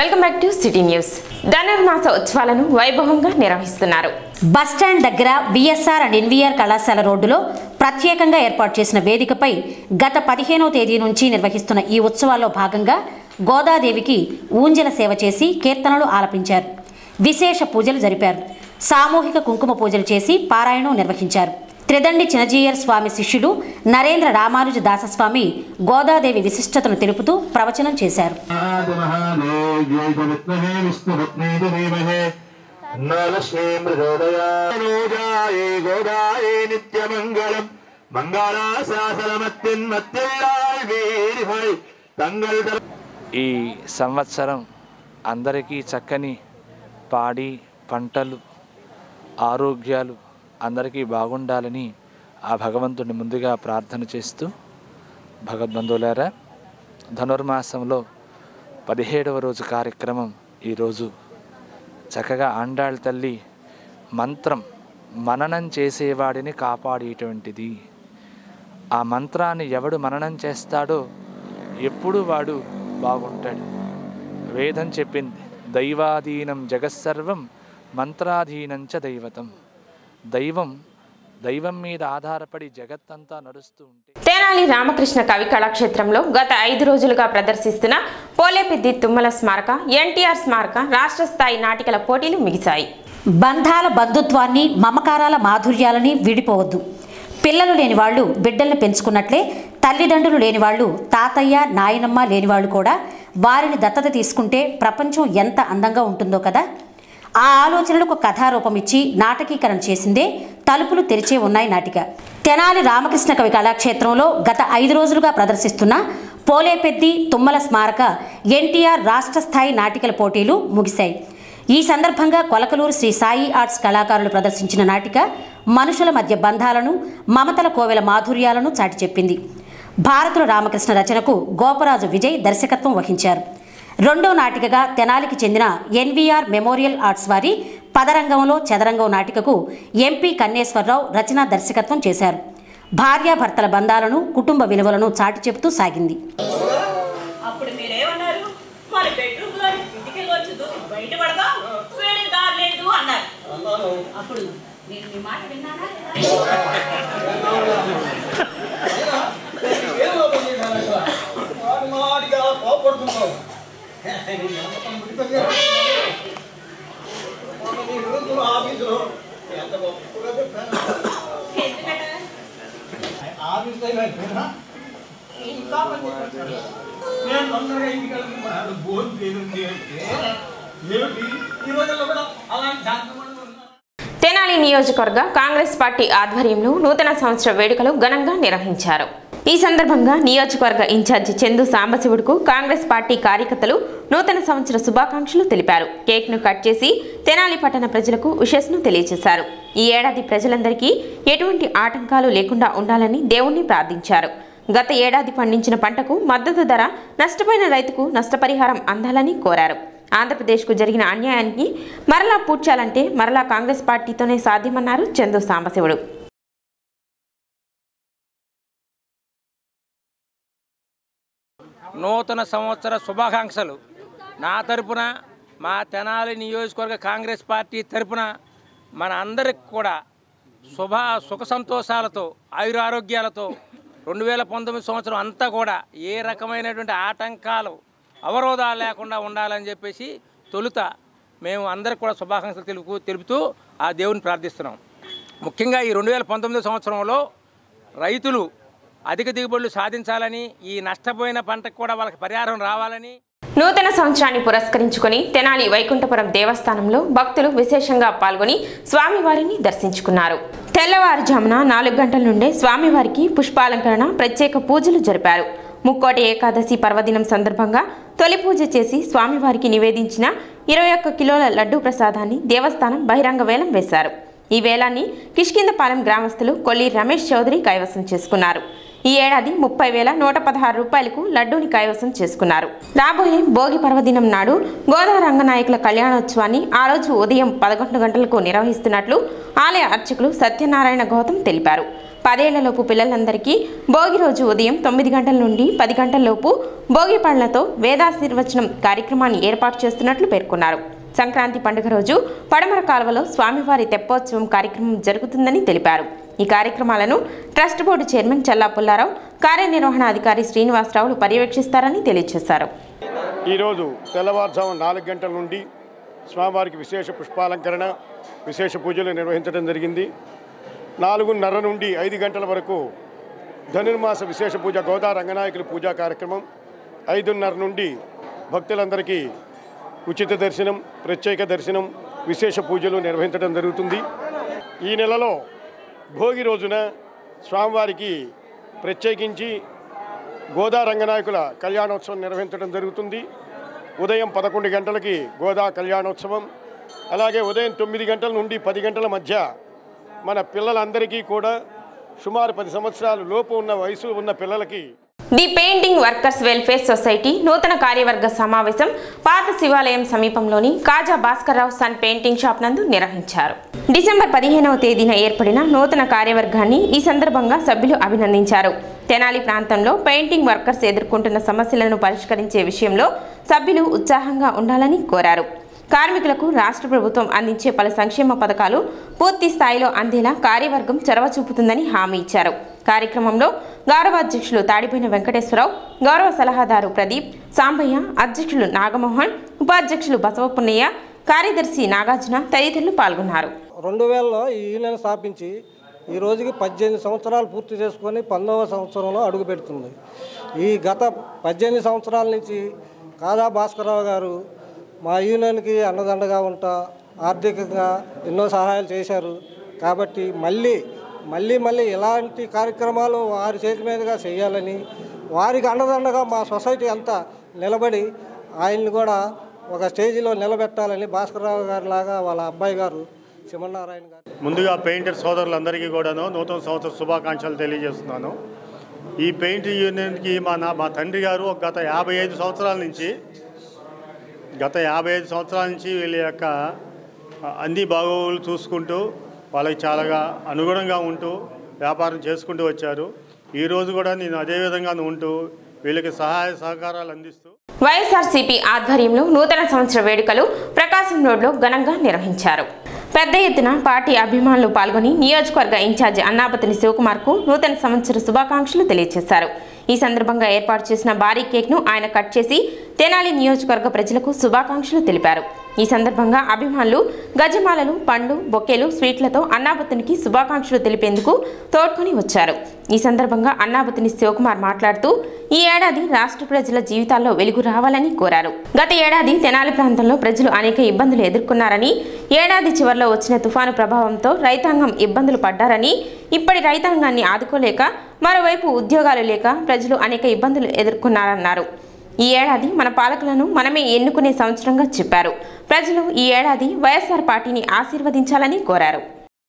welcome back to city news ధనుర్మాస ఉత్సవాలను వైభవంగా నిర్వహిస్తున్నారు బస్టాండ్ దగ్గర విఎస్ఆర్ అండ్ ఎన్వీఆర్ కళాశాల రోడ్డులో ప్రత్యేకంగా ఏర్పాటు చేసిన వేదికపై గత పదిహేనో తేదీ నుంచి నిర్వహిస్తున్న ఈ ఉత్సవాల్లో భాగంగా గోదాదేవికి ఊంజల సేవ చేసి కీర్తనలు ఆలపించారు విశేష పూజలు జరిపారు సామూహిక కుంకుమ పూజలు చేసి పారాయణం నిర్వహించారు త్రిదండి చినజీయర్ స్వామి శిష్యులు నరేంద్ర రామానుజ దాసస్వామి గోదాదేవి విశిష్టతను తెలుపుతూ ప్రవచనం చేశారు విద్మహే విష్ణుపత్నే ధీమహే నలక్ష్మీ మృగోదయాయ గోదాయే నిత్యమంగళం మంగళాశాసనమత్యన్మత్యాయ్ వీరిహై తంగల్ ఈ సంవత్సరం అందరికీ చక్కని పాడి పంటలు ఆరోగ్యాలు అందరికీ బాగుండాలని ఆ భగవంతుడిని ముందుగా ప్రార్థన చేస్తూ భగవద్బంధువులారా ధనుర్మాసంలో పదిహేడవ రోజు కార్యక్రమం ఈరోజు చక్కగా ఆండాళ్ళ తల్లి మంత్రం మననం చేసేవాడిని కాపాడేటువంటిది ఆ మంత్రాన్ని ఎవడు మననం చేస్తాడో ఎప్పుడు వాడు బాగుంటాడు వేదం చెప్పింది దైవాధీనం జగత్సర్వం మంత్రాధీనం చ దైవతం దైవం దైవం మీద ఆధారపడి జగత్తంతా నడుస్తూ ఉంటే తెనాలి రామకృష్ణ కవి కళాక్షేత్రంలో గత ఐదు రోజులుగా ప్రదర్శిస్తున్న పోలేపెద్ది తుమ్మల స్మారక ఎన్టీఆర్ స్మారక రాష్ట్ర స్థాయి నాటికల పోటీలు మిగిశాయి బంధాల బంధుత్వాన్ని మమకారాల మాధుర్యాలని విడిపోవద్దు పిల్లలు లేని వాళ్ళు బిడ్డల్ని పెంచుకున్నట్లే తల్లిదండ్రులు లేని వాళ్ళు తాతయ్య నాయనమ్మ లేని వాళ్ళు కూడా వారిని దత్తత తీసుకుంటే ప్రపంచం ఎంత అందంగా ఉంటుందో కదా ఆ ఆలోచనలకు కథారూపం ఇచ్చి నాటకీకరణ చేసిందే తలుపులు తెరిచే ఉన్నాయి నాటిక తెనాలి రామకృష్ణ కవి కళాక్షేత్రంలో గత ఐదు రోజులుగా ప్రదర్శిస్తున్న పోలేపెద్ది తుమ్మల స్మారక ఎన్టీఆర్ రాష్ట్ర స్థాయి నాటికల పోటీలు ముగిశాయి ఈ సందర్భంగా కొలకలూరు శ్రీ సాయి ఆర్ట్స్ కళాకారులు ప్రదర్శించిన నాటిక మనుషుల మధ్య బంధాలను మమతల కోవెల మాధుర్యాలను చాటి చెప్పింది భారతుల రామకృష్ణ రచనకు గోపరాజు విజయ్ దర్శకత్వం వహించారు రెండో నాటికగా తెనాలికి చెందిన ఎన్వీఆర్ మెమోరియల్ ఆర్ట్స్ వారి పదరంగంలో చదరంగం నాటికకు ఎంపీ కన్నేశ్వరరావు రచనా దర్శకత్వం చేశారు భార్యాభర్తల బంధాలను కుటుంబ విలువలను చాటి చెబుతూ సాగింది అప్పుడు మీరేమన్నారు మన బెడ్రూమ్ లో ఇంటికి వెళ్ళొచ్చు దూకి బయట పడదాం వేడికి దారలేదు అన్నారు అప్పుడు నేను మీ మాట విన్నానా ఎందుకట నేను తొందరగా ఇంటికి వెళ్తున్నాను భోజనం చేయండి అంటే ఏమిటి ఈ రోజుల్లో కూడా అలాంటి శాంతమైన ఉన్నారు తెనాలి నియోజకవర్గ కాంగ్రెస్ పార్టీ ఆధ్వర్యంలో నూతన సంవత్సర వేడుకలు ఘనంగా నిర్వహించారు ఈ సందర్భంగా నియోజకవర్గ ఇన్ఛార్జి చందు సాంబశివుడుకు కాంగ్రెస్ పార్టీ కార్యకర్తలు నూతన సంవత్సర శుభాకాంక్షలు తెలిపారు కేక్ను కట్ చేసి తెనాలి పట్టణ ప్రజలకు విషస్ను తెలియజేశారు ఈ ఏడాది ప్రజలందరికీ ఎటువంటి ఆటంకాలు లేకుండా ఉండాలని దేవుణ్ణి ప్రార్థించారు గత ఏడాది పండించిన పంటకు మద్దతు ధర నష్టపోయిన రైతుకు నష్టపరిహారం అందాలని కోరారు ఆంధ్రప్రదేశ్కు జరిగిన అన్యాయానికి మరలా పూడ్చాలంటే మరలా కాంగ్రెస్ పార్టీతోనే సాధ్యమన్నారు చందు సాంబశివుడు నూతన సంవత్సర శుభాకాంక్షలు నా తరపున మా తెనాలి నియోజకవర్గ కాంగ్రెస్ పార్టీ తరపున మన అందరికి కూడా శుభ సుఖ సంతోషాలతో ఆయురారోగ్యాలతో రెండు వేల పంతొమ్మిది సంవత్సరం అంతా కూడా ఏ రకమైనటువంటి ఆటంకాలు అవరోధాలు లేకుండా ఉండాలని చెప్పేసి తొలుత మేము అందరికి కూడా శుభాకాంక్షలు తెలుపు తెలుపుతూ ఆ దేవుని ప్రార్థిస్తున్నాం ముఖ్యంగా ఈ రెండు వేల పంతొమ్మిది సంవత్సరంలో రైతులు అధిక దిగుబడులు సాధించాలని ఈ నష్టపోయిన పంటకు కూడా వాళ్ళకి పరిహారం రావాలని నూతన సంవత్సరాన్ని పురస్కరించుకొని తెనాలి వైకుంఠపురం దేవస్థానంలో భక్తులు విశేషంగా పాల్గొని స్వామివారిని దర్శించుకున్నారు తెల్లవారుజామున నాలుగు గంటల నుండే స్వామివారికి పుష్పాలంకరణ ప్రత్యేక పూజలు జరిపారు ముక్కోటి ఏకాదశి పర్వదినం సందర్భంగా తొలి పూజ చేసి స్వామివారికి నివేదించిన ఇరవై ఒక్క కిలోల లడ్డూ ప్రసాదాన్ని దేవస్థానం బహిరంగ వేలం వేశారు ఈ వేలాన్ని కిష్కిందపాలెం గ్రామస్తులు కొల్లి రమేష్ చౌదరి కైవసం చేసుకున్నారు ఈ ఏడాది ముప్పై వేల నూట పదహారు రూపాయలకు లడ్డూని కైవసం చేసుకున్నారు రాబోయే భోగి పర్వదినం నాడు గోదా రంగనాయకుల కళ్యాణోత్సవాన్ని ఆ రోజు ఉదయం పదకొండు గంటలకు నిర్వహిస్తున్నట్లు ఆలయ అర్చకులు సత్యనారాయణ గౌతమ్ తెలిపారు పదేళ్లలోపు పిల్లలందరికీ భోగి రోజు ఉదయం తొమ్మిది గంటల నుండి పది గంటలలోపు భోగి పళ్లతో వేదాశీర్వచనం కార్యక్రమాన్ని ఏర్పాటు చేస్తున్నట్లు పేర్కొన్నారు సంక్రాంతి పండుగ రోజు పడమర కాలువలో స్వామివారి తెప్పోత్సవం కార్యక్రమం జరుగుతుందని తెలిపారు ఈ కార్యక్రమాలను trust board chairman Challa Pullarao కార్యనిర్వహణాధికారి శ్రీనివాసరావులు పర్యవేక్షిస్తారని తెలియజేశారు ఈరోజు తెల్లవారుజాము నాలుగు గంటల నుండి స్వామివారికి విశేష పుష్పాలంకరణ విశేష పూజలు నిర్వహించడం జరిగింది నాలుగున్నర నుండి ఐదు గంటల వరకు ధనుర్మాస విశేష పూజ గోదా రంగనాయకుల పూజా కార్యక్రమం ఐదున్నర నుండి భక్తులందరికీ ఉచిత దర్శనం ప్రత్యేక దర్శనం విశేష పూజలు నిర్వహించడం జరుగుతుంది ఈ నెలలో భోగి రోజున స్వామివారికి ప్రత్యేకించి గోదా రంగనాయకుల కళ్యాణోత్సవం నిర్వహించడం జరుగుతుంది ఉదయం పదకొండు గంటలకి గోదా కళ్యాణోత్సవం అలాగే ఉదయం తొమ్మిది గంటల నుండి పది గంటల మధ్య మన పిల్లలందరికీ కూడా సుమారు పది సంవత్సరాల లోపు ఉన్న వయసు ఉన్న పిల్లలకి the painting workers welfare society నూతన కార్యవర్గ సమావేశం పాత శివాలయం సమీపంలోని Kaja Bhaskarrao sun painting shop నందు నిర్వహించారు డిసెంబర్ పదిహేనవ తేదీన ఏర్పడిన నూతన కార్యవర్గాన్ని ఈ సందర్భంగా సభ్యులు అభినందించారు తెనాలి ప్రాంతంలో పెయింటింగ్ వర్కర్స్ ఎదుర్కొంటున్న సమస్యలను పరిష్కరించే విషయంలో సభ్యులు ఉత్సాహంగా ఉండాలని కోరారు కార్మికులకు రాష్ట్ర ప్రభుత్వం అందించే పలు సంక్షేమ పథకాలు పూర్తి స్థాయిలో అందేలా కార్యవర్గం చొరవ చూపుతుందని హామీ ఇచ్చారు కార్యక్రమంలో గౌరవ అధ్యక్షులు తాడిపోయిన వెంకటేశ్వరరావు గౌరవ సలహాదారు ప్రదీప్ సాంబయ్య అధ్యక్షులు నాగమోహన్ ఉపాధ్యక్షులు బసవపున్నయ్య కార్యదర్శి నాగార్జున తదితరులు పాల్గొన్నారు రెండు వేలలో ఈ యూనియన్ స్థాపించి ఈ రోజుకి పద్దెనిమిది సంవత్సరాలు పూర్తి చేసుకొని పంతొమ్మిదవ సంవత్సరంలో అడుగు పెడుతుంది ఈ గత పద్దెనిమిది సంవత్సరాల నుంచి కాదా భాస్కరరావు గారు మా యూనియన్కి అండదండగా ఉంటా ఆర్థికంగా ఎన్నో సహాయాలు చేశారు కాబట్టి మళ్ళీ మళ్ళీ మళ్ళీ ఇలాంటి కార్యక్రమాలు వారి చేతి మీదుగా చేయాలని వారికి అండదండగా మా సొసైటీ అంతా నిలబడి ఆయన్ని కూడా ఒక స్టేజీలో నిలబెట్టాలని భాస్కరరావు గారి లాగా వాళ్ళ అబ్బాయి గారు శివనారాయణ గారు ముందుగా పెయింటర్ సోదరులందరికీ కూడాను నూతన సంవత్సర శుభాకాంక్షలు తెలియజేస్తున్నాను ఈ పెయింట్ యూనియన్కి మా నా మా తండ్రి గారు ఒక గత యాభై ఐదు సంవత్సరాల నుంచి గత యాభై ఐదు సంవత్సరాల నుంచి వీళ్ళ యొక్క అన్ని బాగోగులు చూసుకుంటూ వాళ్ళకి చాలాగా అనుగుణంగా ఉంటూ వ్యాపారం చేసుకుంటూ వచ్చారు ఈ రోజు కూడా నేను అదే విధంగా ఉంటూ వీళ్ళకి సహాయ సహకారాలు అందిస్తూ వైఎస్ఆర్సీపీ ఆధ్వర్యంలో నూతన సంవత్సర వేడుకలు ప్రకాశం రోడ్లో ఘనంగా నిర్వహించారు పెద్ద ఎత్తున పార్టీ అభిమానులు పాల్గొని నియోజకవర్గ ఇన్ఛార్జి అన్నాపతిని శివకుమార్కు నూతన సంవత్సర శుభాకాంక్షలు తెలియజేశారు ఈ సందర్భంగా ఏర్పాటు చేసిన భారీ కేక్ను ఆయన కట్ చేసి తెనాలి నియోజకవర్గ ప్రజలకు శుభాకాంక్షలు తెలిపారు ఈ సందర్భంగా అభిమానులు గజమాలలు పండ్లు బొకేలు స్వీట్లతో అన్నాబతునికి శుభాకాంక్షలు తెలిపేందుకు తోడ్కొని వచ్చారు ఈ సందర్భంగా అన్నాబతుని శివకుమార్ మాట్లాడుతూ ఈ ఏడాది రాష్ట్ర ప్రజల జీవితాల్లో వెలుగు రావాలని కోరారు గత ఏడాది తెనాలి ప్రాంతంలో ప్రజలు అనేక ఇబ్బందులు ఎదుర్కొన్నారని ఏడాది చివరిలో వచ్చిన తుఫాను ప్రభావంతో రైతాంగం ఇబ్బందులు పడ్డారని ఇప్పటి రైతాంగాన్ని ఆదుకోలేక మరోవైపు ఉద్యోగాలు లేక ప్రజలు అనేక ఇబ్బందులు ఎదుర్కొన్నారన్నారు ఈ ఏడాది మన పాలకులను మనమే ఎన్నుకునే సంవత్సరంగా చెప్పారు ప్రజలు ఈ ఏడాది వైఎస్ఆర్ పార్టీని ఆశీర్వదించాలని కోరారు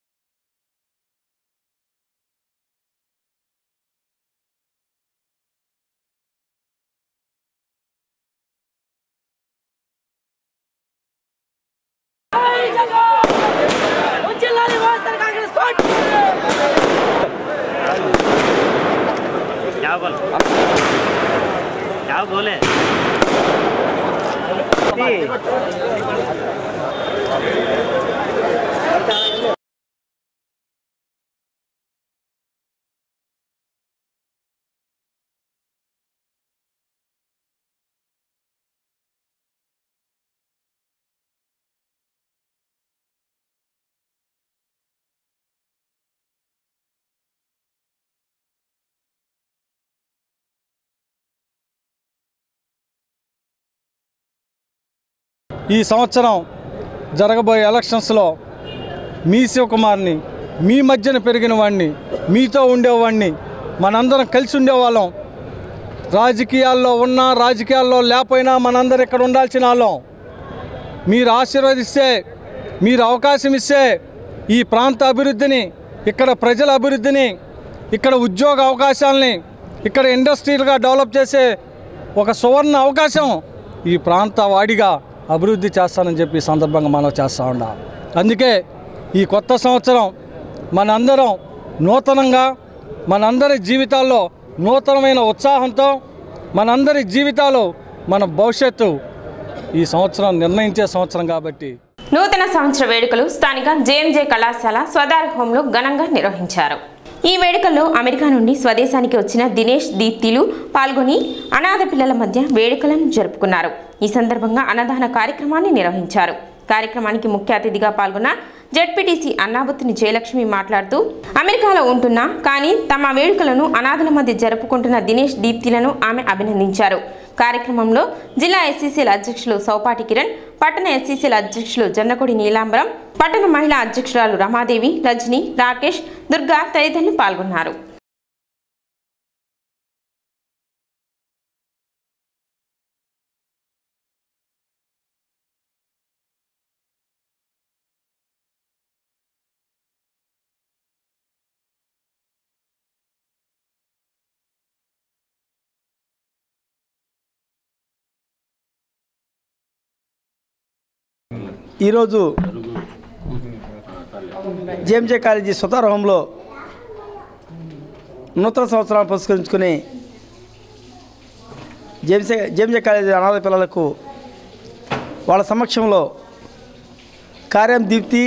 क्या बोल क्या बोले ఈ సంవత్సరం జరగబోయే ఎలక్షన్స్లో మీ శివకుమార్ని మీ మధ్యన పెరిగిన వాడిని మీతో ఉండేవాడిని మనందరం కలిసి ఉండేవాళ్ళం రాజకీయాల్లో ఉన్నా రాజకీయాల్లో లేకపోయినా మనందరం ఇక్కడ ఉండాల్సిన వాళ్ళం మీరు ఆశీర్వదిస్తే మీరు అవకాశం ఇస్తే ఈ ప్రాంత అభివృద్ధిని ఇక్కడ ప్రజల అభివృద్ధిని ఇక్కడ ఉద్యోగ అవకాశాలని ఇక్కడ ఇండస్ట్రీలుగా డెవలప్ చేసే ఒక సువర్ణ అవకాశం ఈ ప్రాంత వాడిగా అభివృద్ధి చేస్తానని చెప్పి ఈ సందర్భంగా మనం చేస్తూ ఉన్నాం అందుకే ఈ కొత్త సంవత్సరం మనందరం నూతనంగా మనందరి జీవితాల్లో నూతనమైన ఉత్సాహంతో మనందరి జీవితాలు మన భవిష్యత్తు ఈ సంవత్సరం నిర్ణయించే సంవత్సరం కాబట్టి నూతన సంవత్సర వేడుకలు స్థానిక జేఎంజే కళాశాల స్వదార హోంలో ఘనంగా నిర్వహించారు ఈ వేడుకల్లో అమెరికా నుండి స్వదేశానికి వచ్చిన దినేష్ దీప్తిలు పాల్గొని అనాథ పిల్లల మధ్య వేడుకలను జరుపుకున్నారు ఈ సందర్భంగా అన్నదాన కార్యక్రమాన్ని నిర్వహించారు కార్యక్రమానికి ముఖ్య అతిథిగా పాల్గొన్న జడ్పీటీసీ అన్నాబుత్తిని జయలక్ష్మి మాట్లాడుతూ అమెరికాలో ఉంటున్నా కానీ తమ వేడుకలను అనాథల మధ్య జరుపుకుంటున్న దినేష్ దీప్తిలను ఆమె అభినందించారు కార్యక్రమంలో జిల్లా ఎస్సీసీల అధ్యక్షులు సౌపాటి కిరణ్ పట్టణ ఎస్సీసీల అధ్యక్షులు జన్నకొడి నీలాంబరం పట్టణ మహిళా అధ్యక్షురాలు రమాదేవి రజని రాకేష్ దుర్గా తదితరులు పాల్గొన్నారు ఈరోజు జేఎంజే కాలేజీ సుతార్ హోంలో నూతన సంవత్సరాన్ని పురస్కరించుకుని జేఎంసే జేఎంజే కాలేజీ అనాథ పిల్లలకు వాళ్ళ సమక్షంలో కార్యం దీప్తి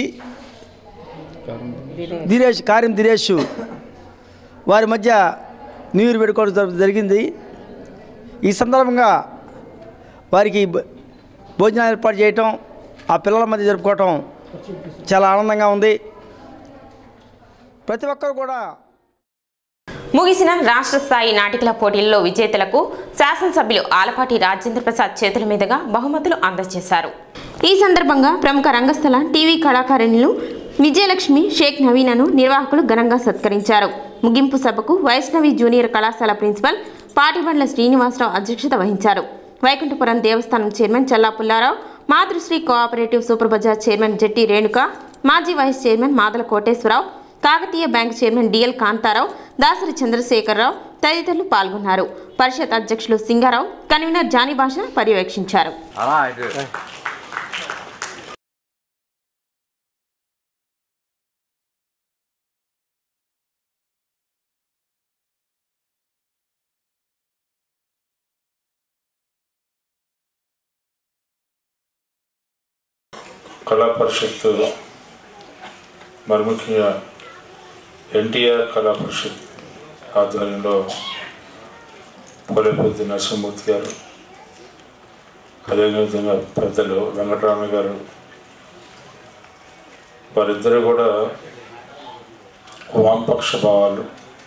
దినేష్ కార్యం దినేష్ వారి మధ్య న్యూ ఇయర్ వేడుకోవడం జరు- జరిగింది ఈ సందర్భంగా వారికి భ- భోజనాలు ఏర్పాటు చేయటం ఆ పిల్లల మధ్య జరుపుకోవటం చాలా ఆనందంగా ఉంది ప్రతి ఒక్కరు కూడా ముగిసిన రాష్ట్ర స్థాయి నాటికల పోటీల్లో విజేతలకు శాసనసభ్యులు ఆలపాటి రాజేంద్ర ప్రసాద్ చేతుల మీదుగా బహుమతులు అందజేశారు ఈ సందర్భంగా ప్రముఖ రంగస్థల టీవీ కళాకారిణులు విజయలక్ష్మి షేక్ నవీనను నిర్వాహకులు ఘనంగా సత్కరించారు ముగింపు సభకు వైష్ణవి జూనియర్ కళాశాల ప్రిన్సిపల్ పాటిబండ్ల శ్రీనివాసరావు అధ్యక్షత వహించారు వైకుంఠపురం దేవస్థానం chairman Challa Pullarao Matrusri cooperative super bazaar chairman Jatti Renuka మాజీ vice chairman Madala Koteswararao Kakatiya bank chairman DL Kantharao Dasari Chandrasekhararao తదితరులు పాల్గొన్నారు పరిషత్ అధ్యక్షులు సింగారావు కన్వీనర్ జానీ భాష పర్యవేక్షించారు కళా పరిషత్ మరి ముఖ్యంగా ఎన్టీఆర్ కళా పరిషత్ ఆధ్వర్యంలో పోలేపూర్తి నరసింహమూర్తి గారు అదేవిధంగా పెద్దలు వెంకటరామయ్య గారు వారిద్దరూ కూడా వామపక్ష భావాలు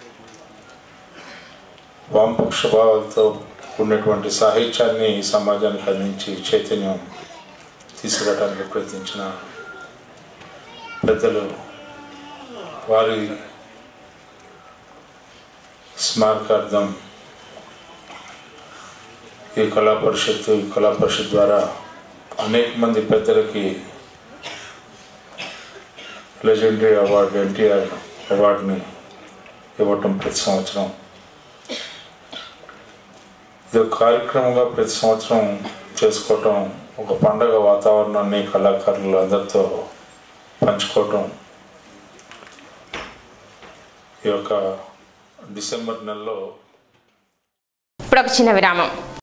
వామపక్ష భావాలతో ఉన్నటువంటి సాహిత్యాన్ని సమాజానికి అందించి చైతన్యం తీసుకురావడానికి ప్రయత్నించిన పెద్దలు వారి స్మారకార్థం ఈ కళా పరిషత్ ఈ కళా పరిషత్ ద్వారా అనేక మంది పెద్దలకి లెజెండరీ అవార్డు ఎన్టీఆర్ అవార్డుని ఇవ్వటం ప్రతి సంవత్సరం ఇది ఒక కార్యక్రమంగా ప్రతి సంవత్సరం చేసుకోవటం ఒక పండగ వాతావరణాన్ని కళాకారులు అందరితో పంచుకోవటం ఈ యొక్క డిసెంబర్ నెలలో ఇప్పుడు ఒక చిన్న విరామం